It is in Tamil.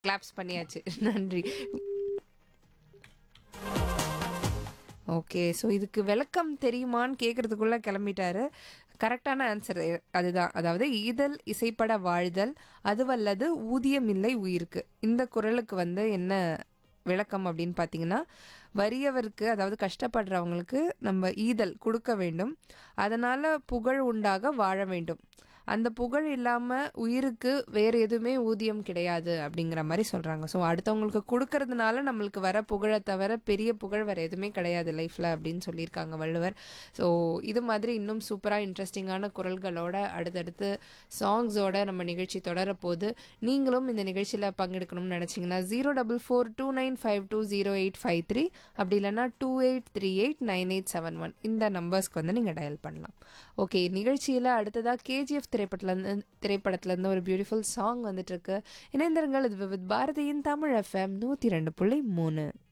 கிளாப்ஸ் பண்ணியாச்சு நன்றி ஓகே ஸோ இதுக்கு விளக்கம் தெரியுமான்னு கேட்குறதுக்குள்ளே கிளம்பிட்டாரு கரெக்டான ஆன்சர் அதுதான் அதாவது ஈதல் இசைப்பட வாழ்தல் அதுவல்லது ஊதியமில்லை உயிருக்கு இந்த குரலுக்கு வந்து என்ன விளக்கம் அப்படின்னு பார்த்தீங்கன்னா வறியவருக்கு அதாவது கஷ்டப்படுறவங்களுக்கு நம்ம ஈதல் கொடுக்க வேண்டும் அதனால் புகழ் உண்டாக வாழ வேண்டும் அந்த புகழ் இல்லாமல் உயிருக்கு வேறு எதுவுமே ஊதியம் கிடையாது அப்படிங்கிற மாதிரி சொல்கிறாங்க ஸோ அடுத்தவங்களுக்கு கொடுக்கறதுனால நம்மளுக்கு வர புகழை தவிர பெரிய புகழ் வேறு எதுவுமே கிடையாது லைஃப்பில் அப்படின்னு சொல்லியிருக்காங்க வள்ளுவர் ஸோ இது மாதிரி இன்னும் சூப்பராக இன்ட்ரெஸ்டிங்கான குரல்களோட அடுத்தடுத்து சாங்ஸோட நம்ம நிகழ்ச்சி தொடர போது நீங்களும் இந்த நிகழ்ச்சியில் பங்கெடுக்கணும்னு நினச்சிங்கன்னா zero double four two nine five two zero eight five three அப்படி இல்லைன்னா two eight three eight nine eight seven one இந்த நம்பர்ஸ்க்கு வந்து நீங்கள் டயல் பண்ணலாம் ஓகே நிகழ்ச்சியில் அடுத்ததாக கேஜிஎஃப் திரைப்படத்துலேருந்து திரைப்படத்துலேருந்து ஒரு பியூட்டிஃபுல் சாங் வந்துட்டு இருக்கு இணைந்திருங்கள் இது வித் பாரதியின் தமிழ் எஃப்எம் நூற்றி ரெண்டு புள்ளி மூணு